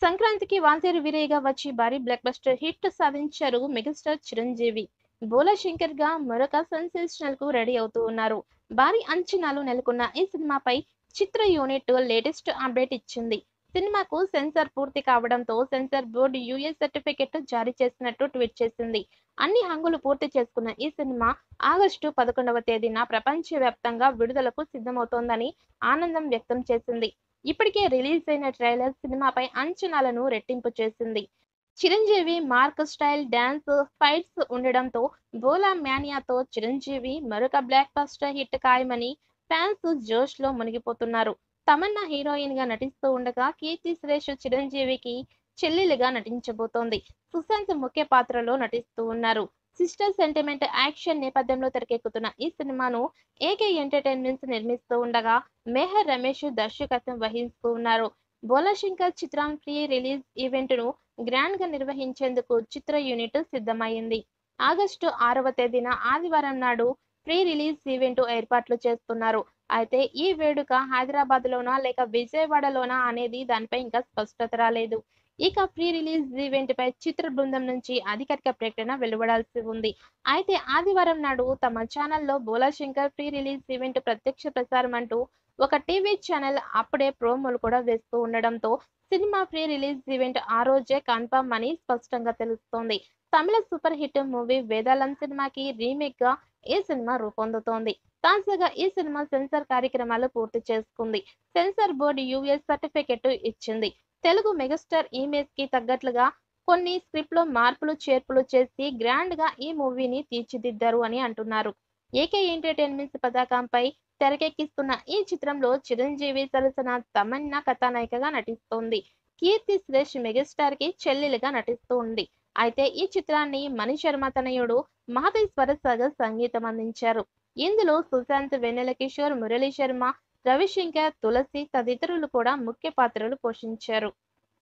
సంక్రాంతికి వాంతేరు వీరయ్యగా వచ్చి భారీ బ్లాక్ బస్టర్ హిట్ సాధించారు మెగాస్టార్ చిరంజీవి బోలా శంకర్ గా మరొక సెన్సేషనల్ కు రెడీ అవుతూ ఉన్నారు భారీ అంచనాలు నెలకొన్న ఈ సినిమాపై చిత్ర యూనిట్ లేటెస్ట్ అప్డేట్ ఇచ్చింది సినిమాకు సెన్సార్ పూర్తి కావడంతో సెన్సార్ బోర్డు యూఎస్ సర్టిఫికెట్ జారీ చేసినట్టు ట్వీట్ చేసింది అన్ని హంగులు పూర్తి చేసుకున్న ఈ సినిమా ఆగస్టు పదకొండవ తేదీన ప్రపంచవ్యాప్తంగా విడుదలకు సిద్ధమవుతోందని ఆనందం వ్యక్తం చేసింది ఇప్పటికే రిలీజ్ అయిన ట్రైలర్ సినిమాపై అంచనాలను రెట్టింపు చేసింది Chiranjeevi mark style dance fights ఉండడంతో బోలా మ్యానియాతో చిరంజీవి మరొక బ్లాక్ బస్టర్ హిట్ ఖాయమని ఫ్యాన్స్ జోష్ లో మునిగిపోతున్నారు తమన్నా హీరోయిన్ గా నటిస్తూ ఉండగా కీర్తి సురేష్ చిరంజీవికి చెల్లెలిగా నటించబోతోంది సుశాంత్ ముఖ్య పాత్రలో నటిస్తూ ఉన్నారు సిస్టర్ సెంటిమెంట్ యాక్షన్ నేపథ్యంలో తెరకెక్కుతున్న ఈ సినిమాను ఏకే ఎంటర్టైన్మెంట్స్ నిర్మిస్తూ ఉండగా మెహర్ రమేష్ దర్శకత్వం వహిస్తూ ఉన్నారు బోలాశంకర్ చిత్రం ప్రీ రిలీజ్ ఈవెంట్ ను గ్రాండ్ గా నిర్వహించేందుకు చిత్ర యూనిట్ సిద్ధమైంది ఆగస్టు ఆరవ తేదీన ఆదివారం నాడు ప్రీ రిలీజ్ ఈవెంట్ ఏర్పాట్లు చేస్తున్నారు అయితే ఈ వేడుక హైదరాబాద్ లోనా లేక విజయవాడలోనా అనేది దానిపై ఇంకా స్పష్టత రాలేదు ఇక ప్రీ రిలీజ్ ఈవెంట్ పై చిత్ర బృందం నుంచి అధికారిక ప్రకటన వెలువడాల్సి ఉంది అయితే ఆదివారం నాడు తమ ఛానల్లో బోలాశంకర్ ప్రీ రిలీజ్ ఈవెంట్ ప్రత్యక్ష ప్రసారం అంటూ ఒక టీవీ ఛానల్ అప్పుడే ప్రోమోలు కూడా వేస్తూ ఉండడంతో సినిమా ప్రీ రిలీజ్ ఈవెంట్ ఆ రోజే కన్ఫర్మ్ అని స్పష్టంగా తెలుస్తోంది తమిళ సూపర్ హిట్ మూవీ వేదాళం సినిమాకి రీమేక్ గా ఈ సినిమా రూపొందుతోంది తాజాగా ఈ సినిమా సెన్సార్ కార్యక్రమాలు పూర్తి చేసుకుంది సెన్సార్ బోర్డు యూఎస్ సర్టిఫికెట్ ఇచ్చింది తెలుగు మెగాస్టార్ ఇమేజ్ కి తగ్గట్లుగా కొన్ని స్క్రిప్ట్ లో మార్పులు చేర్పులు చేసి గ్రాండ్ గా ఈ మూవీని తీర్చిదిద్దారు అని అంటున్నారు ఏకే ఎంటర్టైన్మెంట్స్ పతాకంపై తెరకెక్కిస్తున్న ఈ చిత్రంలో చిరంజీవి సరసన తమన్నా కథానాయికగా నటిస్తోంది కీర్తి సురేష్ మెగాస్టార్ కి చెల్లెలుగా నటిస్తూ ఉంది అయితే ఈ చిత్రాన్ని మణి శర్మ తనయుడు మహదేశ్వర సాగర్ సంగీతం అందించారు ఇందులో సుశాంత్ వెన్నెల కిషోర్ మురళీ శర్మ రవిశంకర్ తులసి తదితరులు కూడా ముఖ్య పాత్రలు పోషించారు